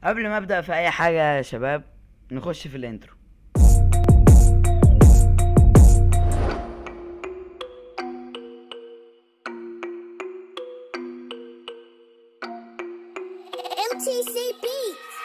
قبل ما ابدا في اي حاجه يا شباب نخش في الانترو MTC Beats.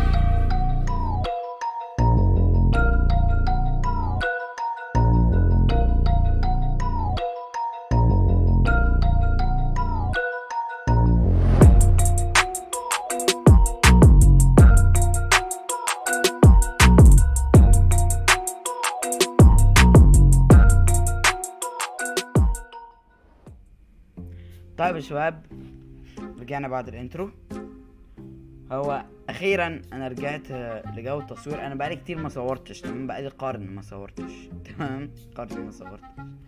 طيب يا شباب رجعنا بعد الانترو هو اخيرا انا رجعت آه، لجو التصوير انا بقالي كتير ما صورتش تمام بقالي قرن ما صورتش تمام قرن ما صورتش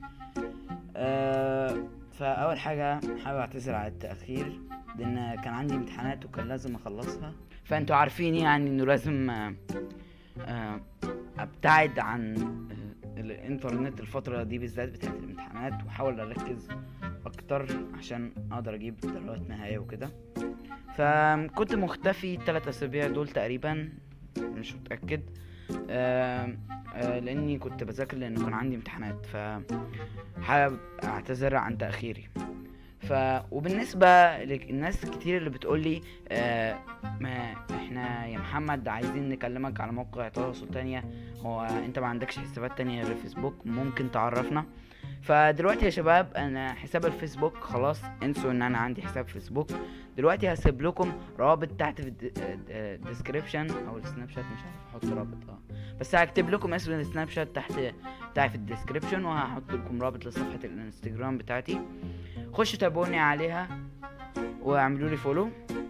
أه فاول حاجه حابب اعتذر على التاخير لان كان عندي امتحانات وكان لازم اخلصها فانتوا عارفين يعني انه لازم آه، آه، ابتعد عن آه، الانترنت الفتره دي بالذات بتاعت الامتحانات واحاول اركز اكتر عشان اقدر اجيب درجات نهائيه وكده فكنت مختفي الثلاث اسابيع دول تقريبا مش متاكد آم، آه، لاني كنت بذاكر لان كان عندي امتحانات ف حابب اعتذر عن تاخيري ف وبالنسبه للناس كتير اللي بتقولي آه ما احنا يا محمد عايزين نكلمك على موقع تواصل تانية هو انت ما عندكش حسابات تانية غير فيسبوك ممكن تعرفنا فدلوقتي يا شباب انا حساب الفيسبوك خلاص انسوا ان انا عندي حساب فيسبوك دلوقتي هسيب لكم رابط تحت في الديسكريبشن او السناب شات مش عارف احط رابط اه بس هكتب لكم اسم السناب شات تحت بتاعي في الديسكريبشن وهحط لكم رابط لصفحة الانستجرام بتاعتي خشوا تابعوني عليها واعملوا لي فولو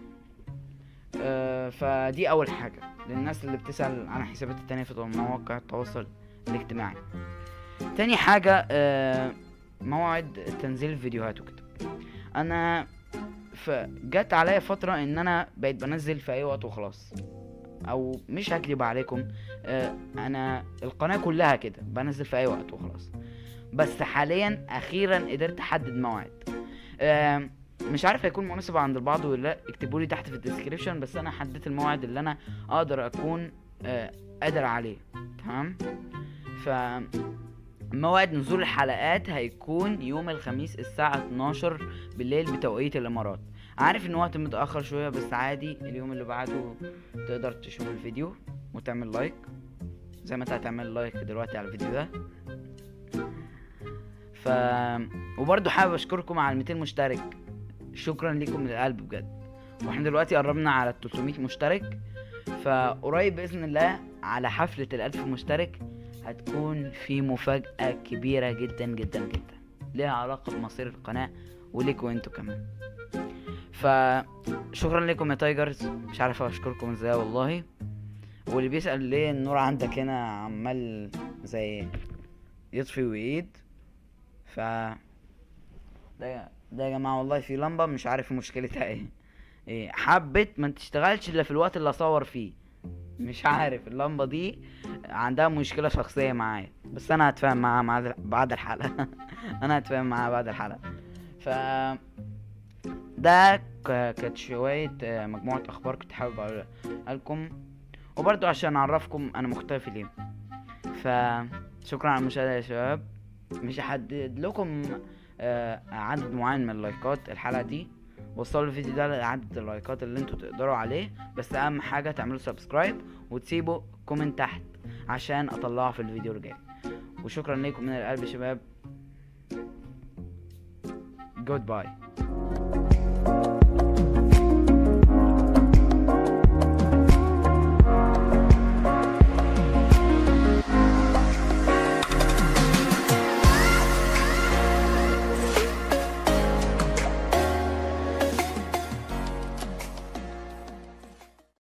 آه فدي اول حاجة للناس اللي بتسأل عن حسابات التانية في مواقع التواصل الاجتماعي تاني حاجة آه موعد تنزيل الفيديوهات وكده انا فجت عليا فترة ان انا بقيت بنزل في اي وقت وخلاص او مش هكذب عليكم آه انا القناة كلها كده بنزل في اي وقت وخلاص بس حاليا اخيرا قدرت احدد موعد آه مش عارف هيكون مناسب عند البعض ولا لا اكتبوا لي تحت في الديسكريبشن بس انا حددت الموعد اللي انا اقدر اكون آه قادر عليه تمام ف موعد نزول الحلقات هيكون يوم الخميس الساعة 12 بالليل بتوقيت الإمارات عارف إن وقت متأخر شوية بس عادي اليوم اللي بعده تقدر تشوف الفيديو وتعمل لايك زي ما انت هتعمل لايك دلوقتي على الفيديو ده ف وبرضه حابب اشكركم على ال 200 مشترك شكرا لكم من القلب بجد واحنا دلوقتي قربنا على ال 300 مشترك فقريب باذن الله على حفله الألف مشترك هتكون في مفاجاه كبيره جدا جدا جدا ليها علاقه بمصير القناه وليكوا انتوا كمان فشكرا لكم يا تايجرز مش عارف اشكركم ازاي والله واللي بيسأل ليه النور عندك هنا عمال زي يطفي ويعيد ف ده ده يا جماعة والله في لمبة مش عارف مشكلتها ايه ايه حبت ما تشتغلش الا في الوقت اللي اصور فيه مش عارف اللمبة دي عندها مشكلة شخصية معايا بس انا هتفاهم معاها مع- بعد الحلقة انا هتفاهم معاها بعد الحلقة ف ده ك- كانت شوية آه، مجموعة اخبار كنت حابب اقولها لكم وبرضو عشان اعرفكم انا مختفي ليه فشكرا على المشاهدة يا شباب مش هحدد لكم آه، عدد معين من اللايكات الحلقة دي وصلوا الفيديو ده لعدد اللايكات اللي انتوا تقدروا عليه بس اهم حاجة تعملوا سبسكرايب وتسيبوا كومنت تحت عشان اطلعه في الفيديو الجاي وشكرا لكم من القلب يا شباب جود باي